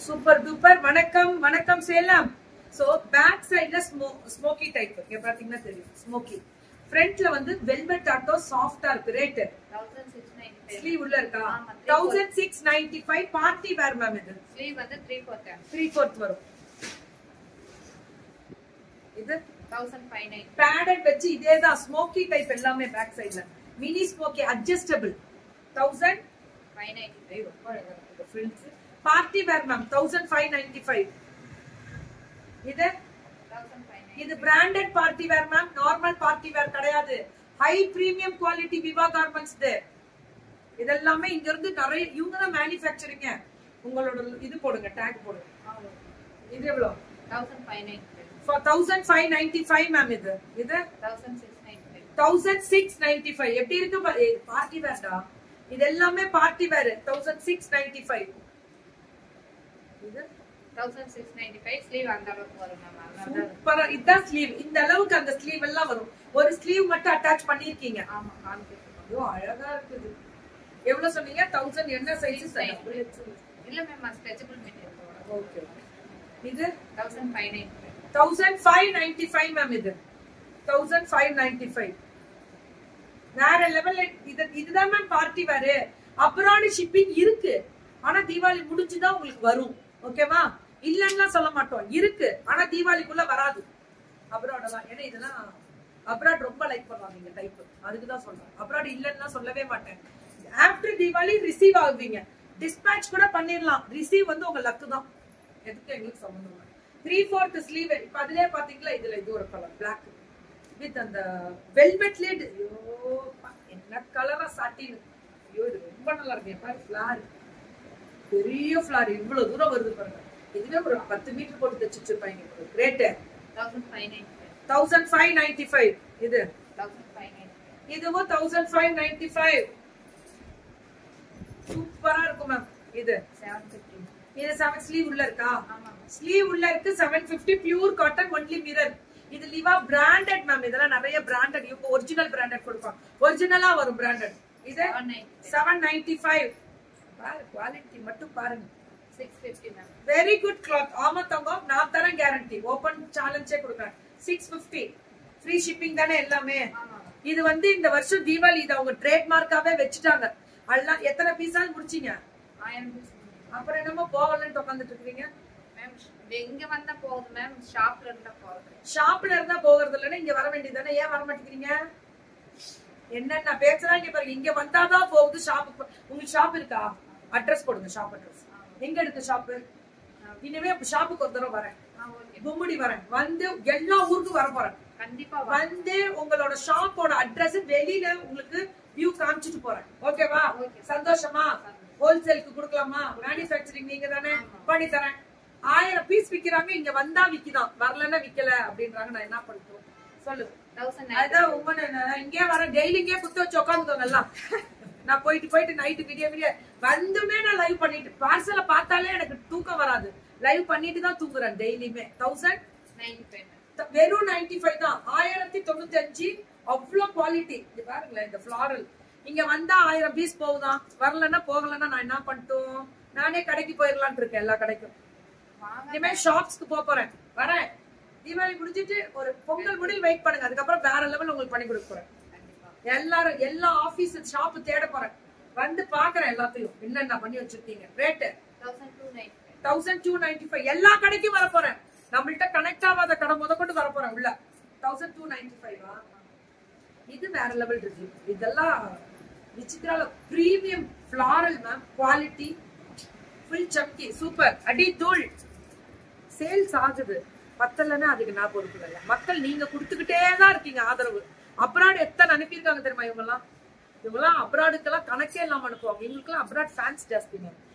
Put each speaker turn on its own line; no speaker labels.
Super duper வணக்கம் வணக்கம் Salem so back சைடுல ஸ்மோக்கி டைப் இங்க பாத்தீங்கன்னா தெரியும் ஸ்மோக்கி ஃப்ரண்ட்ல வந்து வெல்வெட் ஆட்டோ சாஃப்டா இருக்கு rate
thousand six ninety
sleeve உள்ள இருக்கா
ஆமா, three
thousand six ninety five party wear ma'am இது
ஸ்லீவ் வந்து த்ரீ ஃபோர்த்
த்ரீ ஃபோர்த் வரும் இது
தௌசண்ட் ஃபைவ் நைன்
பேடட் வச்சு இதே தான் ஸ்மோக்கி டைப் எல்லாமே பேக் சைடுல mini smoky adjustable thousand
five ninety
ஐயோ, ரொம்ப அழகா இருக்கு frills party wear ma'am thousand five ninety five இது
தௌசண்ட் ஃபைவ் நைன்
இது branded party wear ma'am normal party wear கிடையாது high premium quality Viva garments இதெல்லாமே இங்க இருந்து நிறைய இவங்க தான் மேனுஃபேக்சரிங்க உங்களோட இது போடுங்க டேக் போடுங்க இது எவ்வளவு
thousand five nine
thousand five ninety five ma'am இது இது
thousand six ninety five
thousand six ninety five எப்படி இருக்கு பார்ட்டி வேர்டா இது எல்லாமே party wear thousand six ninety five இது
thousand six ninety five sleeve அந்த அளவுக்கு வரும் மேம் அதனால தான்
சூப்பரா இதுதான் ஸ்லீவ் இந்த அளவுக்கு அந்த ஸ்லீவ் எல்லாம் வரும் ஒரு ஸ்லீவ் மட்டும் அட்டாச் பண்ணிருக்கீங்க
ஆமா காமிக்கிறேன்
ஐயோ அழகா இருக்குது எவ்வளவு சொன்னீங்க தௌசண்ட் என்ன சைஸ்
இல்ல மேம் ஸ்ட்ரெச்சபிள் மெட்டீரியல்
ஓகே இது
thousand five nine
thousand five ninety five ma'am இது தௌசண்ட் ஃபைவ் நைன்டி ஃபைவ் வேற லெவல்ல இது இதுதான் மேம் பார்ட்டி வேறு அப்ராடு ஷிப்பிங் இருக்கு ஆனா தீபாவளி முடிஞ்சுதான் உங்களுக்கு வரும் ஓகேவா இல்லன்னா சொல்ல மாட்டோம் இருக்கு ஆனா தீபாவளிக்குள்ள வராது அப்ராடெல்லாம் ஏன்னா இதெல்லாம் அப்ராட் ரொம்ப லைக் பண்ணுவாங்க இந்த டைப் அதுக்கு தான் சொல்றேன் அப்ராட் இல்லன்னா சொல்லவே மாட்டேன் ஆஃப்டர் தீபாவளி ரிசீவ் ஆகுவீங்க டிஸ்பேட்ச் கூட பண்ணிடலாம் ரிசீவ் வந்து உங்க லக்கு தான் எதுக்கு எங்களுக்கு சம்பந்தம் த்ரீ ஃபோர்த் ஸ்லீவ் இப்ப அதுலயே பாத்தீங்களா இதுல இது ஒரு கலர் பிளாக் வித் அந்த வெல்வெட் லேட் ஐயோ பா, என்ன கலரா சாட்டின் ஐயோ இது ரொம்ப நல்லா இருக்கு பாரு ஃபிளார் பெரிய ஃபிளார் இவ்வளவு தூரம் வருது பாருங்க இதுவே ஒரு பத்து மீட்டர் போட்டு தச்சு வச்சிருப்பாங்க rate
thousand five ninety five
thousand five ninety five இது
தௌசண்ட் ஃபைவ் நைன்டி ஃபைவ்
இதுவும் தௌசண்ட் ஃபைவ் நைன்டி ஃபைவ் சூப்பரா இருக்கும் மேம் இது
செவன் ஃபிஃப்டி
இது செவன் ஸ்லீவ் உள்ள இருக்கா
ஆமா
ஸ்லீவ் உள்ள இருக்கு seven fifty pure cotton only mirror இது லிவா பிராண்டட் மேம் இதெல்லாம் நிறைய பிராண்டட் இவங்க ஒரிஜினல் பிராண்டட் கொடுப்பாங்க ஒரிஜினலா வரும் பிராண்டட் இது
seven ninety
seven ninety five பாரு குவாலிட்டி மட்டும் பாருங்க
six fifty ma'am
very good cloth ஆமா தங்கம் நான் தரேன் கேரண்டி ஓபன் சேலஞ்சே கொடுக்குறேன் சிக்ஸ் பிப்டி ஃப்ரீ ஷிப்பிங் தானே எல்லாமே
ஆமா
இது வந்து இந்த வருஷம் தீபாவளி இதை அவங்க ட்ரேட்மார்க்காவே வச்சுட்டாங்க எல்லாம் எத்தனை பீஸாவது முடிச்சீங்க
ஆயிரம் பீஸ்
அப்புறம் என்னமோ போகலன்னு உட்காந்துட்டு இருக்கீங்க
மேம் எங்க வந்தா போகுது மேம் ஷாப்ல இருந்தா போகுது
ஷாப்ல இருந்தா போகிறது இல்லைன்னா இங்க வர வேண்டியதானே ஏன் வர மாட்டேங்கிறீங்க என்னென்ன பேசுறா இங்க பாருங்க இங்க வந்தாதான் போகுது ஷாப் உங்களுக்கு ஷாப் இருக்கா அட்ரஸ் போடுங்க ஷாப் அட்ரஸ் எங்க இருக்கு ஷாப்பு இனிமே ஷாப்புக்கு ஒரு தடவை வரேன்
ஆ ஓகே
கும்முடி வரேன் வந்து எல்லா ஊருக்கும் வர போறேன்
கண்டிப்பா வா
வந்து உங்களோட ஷாப்போட அட்ரஸ் வெளியில உங்களுக்கு வியூ காமிச்சிட்டு போறேன் ஓகேவா
Okay.
சந்தோஷமா ஹோல்சேலுக்கு கொடுக்கலாமா மேனுஃபேக்சரிங் நீங்க தானே பண்ணி தரேன் ஆயிரம் பீஸ் விக்கிறாங்க இங்க வந்தா விக்குதான் வரலன்னா விக்கல அப்படின்றாங்க நான் என்ன பண்ணட்டும் சொல்லு
தௌசண்ட்
அதுதான் உண்மை நான் இங்கே வரேன் டெய்லி இங்கே குத்து வச்சு உட்காந்துக்கோங்க எல்லாம் நான் போயிட்டு போயிட்டு நைட்டு விடிய விடிய வந்துமே நான் லைவ் பண்ணிட்டு பார்சலை பார்த்தாலே எனக்கு தூக்கம் வராது லைவ் பண்ணிட்டு தான் தூங்குறேன் டெய்லியுமே தௌசண்ட்
நைன்டி ஃபைவ்
த- வெறும் 95 ஃபைவ் தான் ஆயிரத்தி தொண்ணூத்தி அஞ்சு அவ்வளோ குவாலிட்டி இது பாருங்களேன் இந்த ஃபிளாரல் இங்க வந்தா ஆயிரம் பீஸ் போகுதான் வரலன்னா போகலன்னா நான் என்ன பண்ணிட்டோம் நானே கடைக்கு போயிடலாம்னு இருக்கேன் எல்லா கடைக்கும்
வாங்க
இனிமே ஷாப்ஸ்க்கு போக போறேன் வரேன் தீபாவளி முடிஞ்சிட்டு ஒரு பொங்கல் முடிவு வெயிட் பண்ணுங்க அதுக்கப்புறம் வேற லெவல் உங்களுக்கு பண்ணி கொடுக்க போறேன்
கண்டிப்பா
எல்லாரும் எல்லா ஆபீஸ் ஷாப் தேட போறேன் வந்து பாக்குறேன் எல்லாத்தையும் என்னென்ன பண்ணி வச்சிருக்கீங்க rate
thousand two ninety five
thousand two ninety five எல்லா கடைக்கும் வர போறேன் நம்மள்ட்ட கனெக்ட் ஆகாத கடை முத கொண்டு வர போறேன் உள்ள தௌசண்ட் டூ நைன்டி ஃபைவா இது வேற லெவல் இருக்கு இதெல்லாம் விசித்ரால premium floral ma'am quality full சம்கி சூப்பர் அடி தூள் சேல்ஸ் ஆகுது பத்தலன்னா அதுக்கு நான் பொறுப்பு இல்லை மக்கள் நீங்க கொடுத்துக்கிட்டே தான் இருக்கீங்க ஆதரவு அப்ராட் எத்தனை அனுப்பியிருக்காங்க தெரியுமா இவங்கெல்லாம் இவங்கெல்லாம் அப்ராடுக்கெல்லாம் கணக்கே இல்லாம அனுப்புவாங்க இவங்களுக்கெல்லாம் அப்ராட் ஃபேன்ஸ் ஜாஸ்திங்க